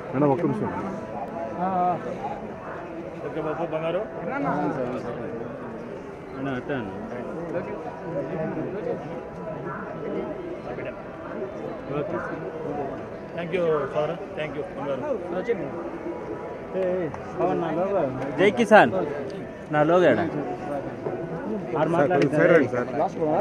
madam ఒక్క నిమిషం okay బాబు బంగారు thank you sir thank you బంగారు జై కిసాన్ నా లోగాడా సార్ సైడ్ రండి సార్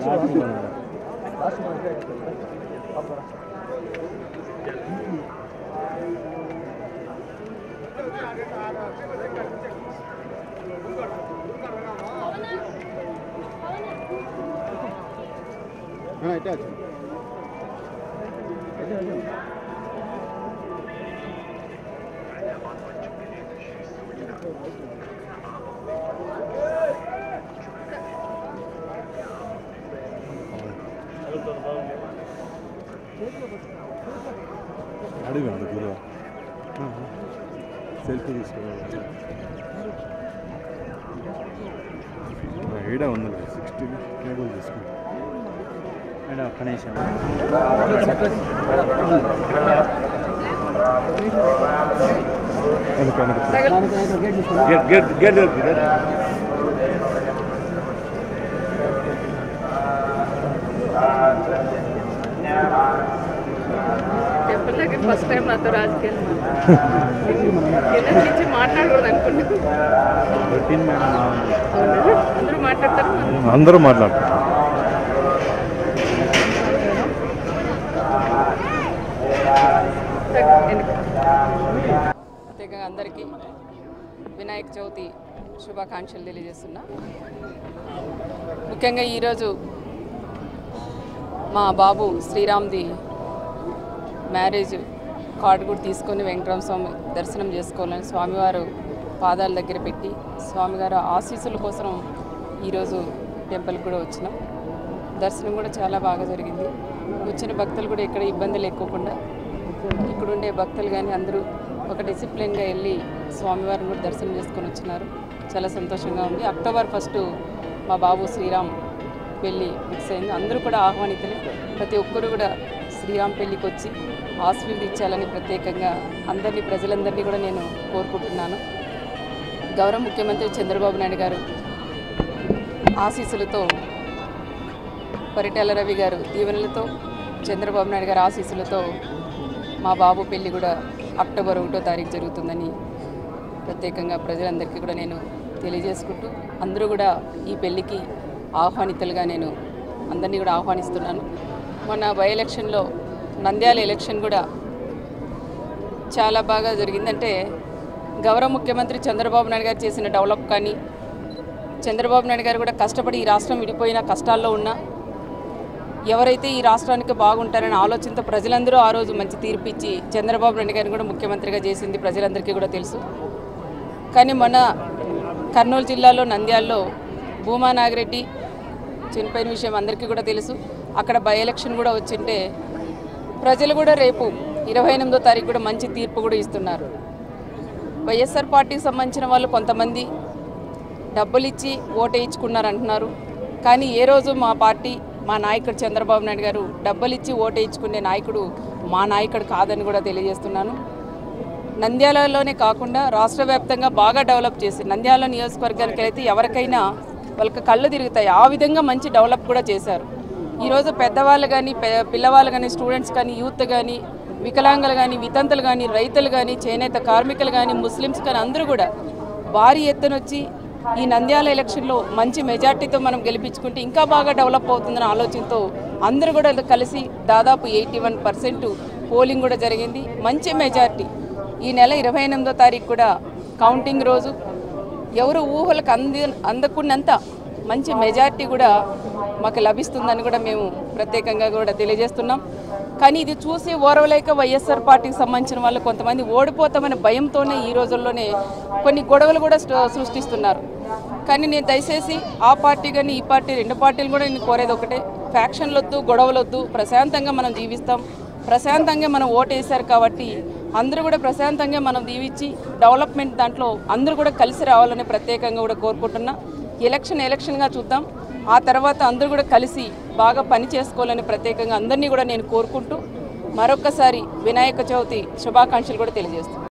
అడిగి అంత గురువు సెల్ఫీ తీసుకోవాలి ఏడా ఉంది సిక్స్టీ కేబుల్ తీసుకోండి మేడం ఒక్క నిమిషం get get get get temple దగ్గర ఫస్ట్ టైం నాతో రాజకీయాలు కింద నుంచి మాట్లాడకూడదు అనుకున్నాను రొటీన్ మేడం బాగుంది అందరూ మాట్లాడతారు అందరూ మాట్లాడతారు ప్రత్యేకంగా అందరికీ వినాయక చవితి శుభాకాంక్షలు తెలియజేస్తున్నా ముఖ్యంగా ఈరోజు మా బాబు శ్రీరామ్ది మ్యారేజ్ కార్డు కూడా తీసుకొని వెంకటరామ స్వామి దర్శనం చేసుకోవాలని స్వామివారు పాదాల దగ్గర పెట్టి స్వామివారు ఆశీస్సుల కోసం ఈరోజు టెంపుల్కి కూడా వచ్చినాం దర్శనం కూడా చాలా బాగా జరిగింది వచ్చిన భక్తులు కూడా ఎక్కడ ఇబ్బంది లేకోకుండా ఇక్కడ ఉండే భక్తులు కానీ అందరూ ఒక డిసిప్లిన్గా వెళ్ళి స్వామివారిని కూడా దర్శనం చేసుకొని వచ్చినారు చాలా సంతోషంగా ఉంది అక్టోబర్ ఫస్ట్ మా బాబు శ్రీరామ్ పెళ్ళి ఫిక్స్ అయింది అందరూ కూడా ఆహ్వానితులే ప్రతి ఒక్కరు కూడా శ్రీరామ్ పెళ్ళికి వచ్చి ఆశీర్వదించాలని ప్రత్యేకంగా అందరినీ ప్రజలందరినీ కూడా నేను కోరుకుంటున్నాను గౌరవ ముఖ్యమంత్రి చంద్రబాబు నాయుడు గారు ఆశీస్సులతో పరిటాల రవి గారు దీవెనలతో చంద్రబాబు నాయుడు గారి ఆశీస్సులతో మా బాబు పెళ్లి కూడా అక్టోబర్ ఒకటో తారీఖు జరుగుతుందని ప్రత్యేకంగా ప్రజలందరికీ కూడా నేను తెలియజేసుకుంటూ అందరూ కూడా ఈ పెళ్లికి ఆహ్వానితులుగా నేను అందరినీ కూడా ఆహ్వానిస్తున్నాను మొన్న బై ఎలక్షన్లో నంద్యాల ఎలక్షన్ కూడా చాలా బాగా జరిగిందంటే గౌరవ ముఖ్యమంత్రి చంద్రబాబు నాయుడు గారు చేసిన డెవలప్ కానీ చంద్రబాబు నాయుడు గారు కూడా కష్టపడి ఈ రాష్ట్రం విడిపోయిన కష్టాల్లో ఉన్నా ఎవరైతే ఈ రాష్ట్రానికి బాగుంటారనే ఆలోచనతో ప్రజలందరూ ఆ రోజు మంచి తీర్పు ఇచ్చి చంద్రబాబు నాయుడు గారిని కూడా ముఖ్యమంత్రిగా చేసింది ప్రజలందరికీ కూడా తెలుసు కానీ మొన్న కర్నూలు జిల్లాలో నంద్యాలలో భూమా నాగిరెడ్డి చనిపోయిన విషయం అందరికీ కూడా తెలుసు అక్కడ బై ఎలక్షన్ కూడా వచ్చింటే ప్రజలు కూడా రేపు ఇరవై ఎనిమిదో తారీఖు కూడా మంచి తీర్పు కూడా ఇస్తున్నారు వైఎస్ఆర్ పార్టీకి సంబంధించిన వాళ్ళు కొంతమంది డబ్బులు ఇచ్చి ఓటు వేయించుకున్నారు అంటున్నారు కానీ ఏ రోజు మా పార్టీ మా నాయకుడు చంద్రబాబు నాయుడు గారు డబ్బులు ఇచ్చి ఓటు వేయించుకునే నాయకుడు మా నాయకుడు కాదని కూడా తెలియజేస్తున్నాను నంద్యాలలోనే కాకుండా రాష్ట్ర వ్యాప్తంగా బాగా డెవలప్ చేసి నంద్యాల నియోజకవర్గానికి అయితే ఎవరికైనా వాళ్ళకి కళ్ళు తిరుగుతాయి ఆ విధంగా మంచి డెవలప్ కూడా చేశారు ఈరోజు పెద్దవాళ్ళు కానీ పిల్లవాళ్ళు కానీ స్టూడెంట్స్ కానీ యూత్ కానీ వికలాంగులు కానీ వితంతులు కానీ రైతులు కానీ చేనేత కార్మికులు కానీ ముస్లిమ్స్ కానీ అందరూ కూడా భారీ ఎత్తున వచ్చి ఈ నంద్యాల ఎలక్షన్లో మంచి మెజార్టీతో మనం గెలిపించుకుంటే ఇంకా బాగా డెవలప్ అవుతుందన్న ఆలోచనతో అందరూ కూడా కలిసి దాదాపు ఎయిటీ వన్ పర్సెంట్ పోలింగ్ కూడా జరిగింది మంచి మెజార్టీ ఈ నెల ఇరవై ఎనిమిదో తారీఖు కూడా కౌంటింగ్ రోజు ఎవరు ఊహలకు అంది అందకున్నంత మంచి మెజార్టీ కూడా మాకు లభిస్తుందని కూడా మేము ప్రత్యేకంగా కూడా తెలియజేస్తున్నాం కానీ ఇది చూసి ఓర్వలేక వైఎస్ఆర్ పార్టీకి సంబంధించిన వాళ్ళు కొంతమంది ఓడిపోతామనే భయంతోనే ఈ రోజుల్లోనే కొన్ని గొడవలు కూడా సృ- సృష్టిస్తున్నారు కానీ నేను దయచేసి ఆ పార్టీ కానీ ఈ పార్టీ రెండు పార్టీలు కూడా నేను కోరేది ఒకటే ఫ్యాక్షన్లు వద్దు గొడవలు వద్దు ప్రశాంతంగా మనం జీవిస్తాం ప్రశాంతంగా మనం ఓటేశారు కాబట్టి అందరూ కూడా ప్రశాంతంగా మనం దీవించి డెవలప్మెంట్ దాంట్లో అందరూ కూడా కలిసి రావాలని ప్రత్యేకంగా కూడా కోరుకుంటున్నా ఎలక్షన్ ఎలక్షన్గా చూద్దాం ఆ తర్వాత అందరూ కూడా కలిసి బాగా పని చేసుకోవాలని ప్రత్యేకంగా అందరినీ కూడా నేను కోరుకుంటూ మరొక్కసారి వినాయక చవితి శుభాకాంక్షలు కూడా తెలియజేస్తున్నాను